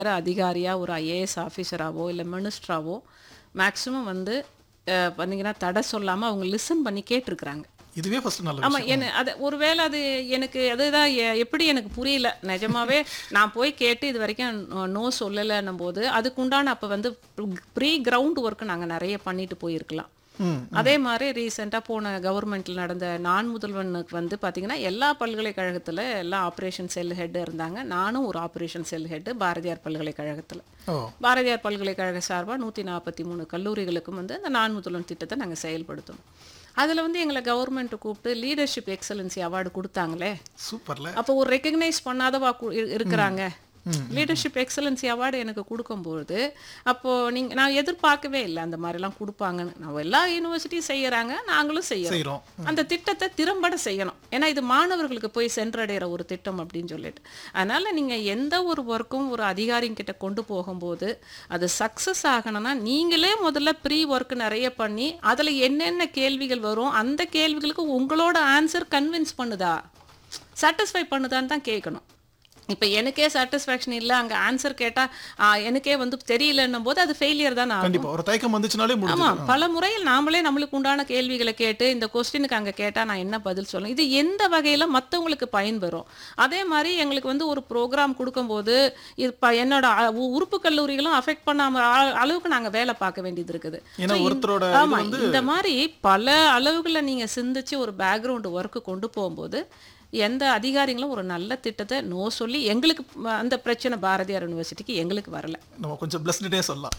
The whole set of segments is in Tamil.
அதிகாரியா ஒரு ஐஏஎஸ் ஆஃபீஸராவோ இல்லை மினிஸ்டராவோ மேக்ஸிமம் வந்து அஹ், பார்த்தீங்கன்னா தடை சொல்லாமல் அவங்க லிசன் பண்ணி கேட்டிருக்கிறாங்க இதுவே ஃபர்ஸ்ட் நல்ல ஆமா விஷயம் என்ன அது ஒருவேளை அது எனக்கு அதுதான் எ- எப்படி எனக்கு புரியல நிஜமாவே நான் போய் கேட்டு இது வரைக்கும் நோ சொல்லலைன்னும் போது அதுக்குண்டான அப்போ வந்து ப்ரீ கிரவுண்ட் ஒர்க் நாங்கள் நிறைய பண்ணிட்டு போயிருக்கலாம் ம் அதே மாதிரி ரீசெண்டாக போன கவர்மெண்ட்டில் நடந்த நான் முதல்வனுக்கு வந்து பார்த்தீங்கன்னா எல்லா பல்கலைக்கழகத்தில் எல்லா ஆப்ரேஷன் செல் ஹெட் இருந்தாங்க நானும் ஒரு ஆப்ரேஷன் செல் ஹெட்டு பாரதியார் பல்கலைக்கழகத்தில் ஓ பாரதியார் பல்கலைக்கழக சார்பாக நூற்றி நாற்பத்தி மூணு கல்லூரிகளுக்கும் வந்து அந்த நான் முதல்வன் திட்டத்தை நாங்கள் செயல்படுத்தணும் அதில் வந்து எங்களை கவர்மெண்ட் கூப்பிட்டு லீடர்ஷிப் எக்ஸலன்சி அவார்டு கொடுத்தாங்களே சூப்பர்ல அப்போ ஒரு ரெக்கக்னைஸ் பண்ணாதவா கு- இரு- இருக்கிறாங்க லீடர்ஷிப் எக்ஸலன்சி அவார்டு எனக்கு கொடுக்கும்போது அப்போ நீங்க நான் எதிர்பார்க்கவே இல்லை அந்த மாதிரிலாம் கொடுப்பாங்கன்னு நான் எல்லா யூனிவர்சிட்டியும் செய்யறாங்க நாங்களும் செய்யறோம் செய்றோம் அந்த திட்டத்தை திறம்பட செய்யணும் ஏன்னா இது மாணவர்களுக்கு போய் சென்றடைகிற ஒரு திட்டம் அப்படின்னு சொல்லிட்டு அதனால நீங்க எந்த ஒரு ஒர்க்கும் ஒரு அதிகாரிங்க கிட்ட கொண்டு போகும்போது அது சக்சஸ் ஆகணும்னா நீங்களே முதல்ல ப்ரீ ஒர்க் நிறைய பண்ணி அதுல என்னென்ன கேள்விகள் வரும் அந்த கேள்விகளுக்கு உங்களோட ஆன்சர் கன்வின்ஸ் பண்ணுதா சாட்டிஸ்ஃபை பண்ணுதான்னு தான் கேட்கணும் இப்போ எனக்கே சாட்டிஸ்ஃபேக்ஷன் இல்லை அங்கே ஆன்சர் கேட்டால் எனக்கே வந்து தெரியலன்னும் போது அது ஃபெயிலியர் தான் ஆகும் கண்டிப்பா ஒரு தயக்கம் வந்துச்சுனாலே முடிஞ்சு ஆமா பல முறையில் நாமளே நம்மளுக்கு உண்டான கேள்விகளை கேட்டு இந்த கொஸ்டினுக்கு அங்க கேட்டா நான் என்ன பதில் சொல்லணும் இது எந்த வகையில மத்தவங்களுக்கு பயன்பெறும் அதே மாதிரி எங்களுக்கு வந்து ஒரு ப்ரோக்ராம் கொடுக்கும்போது இது ப- என்னோட அ- உ- உறுப்பு கல்லூரிகளும் அஃபெக்ட் பண்ணாம அ- அளவுக்கு நாங்க வேலை பார்க்க வேண்டியது இருக்குது ஏன்னா So, இந்த- ஒருத்தரோட இது ஆமா வந்து இந்த மாதிரி பல அளவுகளை நீங்க சிந்திச்சு ஒரு பேக்ரவுண்ட் ஒர்க்கு கொண்டு போகும்போது எந்த அதிகாரிகளும் ஒரு நல்ல திட்டத்தை நோ சொல்லி எங்களுக்கு ம- அந்த பிரச்சனை பாரதியார் யூனிவர்சிட்டிக்கு எங்களுக்கு வரல நம்ம கொஞ்சம் பிளஸ்டே சொல்லலாம்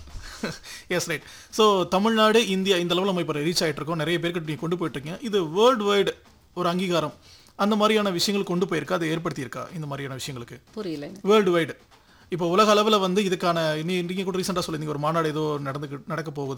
yes right so Tamil Nadu India இந்த லெவலில் நம்ம இப்போ ரீச் ஆயிட்டு இருக்கோம் நிறைய பேருக்கு நீங்கள் கொண்டு போயிட்டு இருக்கீங்க இது வேர்ல்டு வைடு ஒரு அங்கீகாரம் அந்த மாதிரியான விஷயங்கள் கொண்டு போயிருக்கா அதை ஏற்படுத்தியிருக்கா இந்த மாதிரியான விஷயங்களுக்கு புரியல வேர்ல்டு வைடு இப்போ உலக அளவில் வந்து இதுக்கான நீ நீங்கள் கூட ரீசெண்டாக சொல்லியிருந்தீங்க ஒரு மாநாடு ஏதோ நடந்து நடக்க போகுது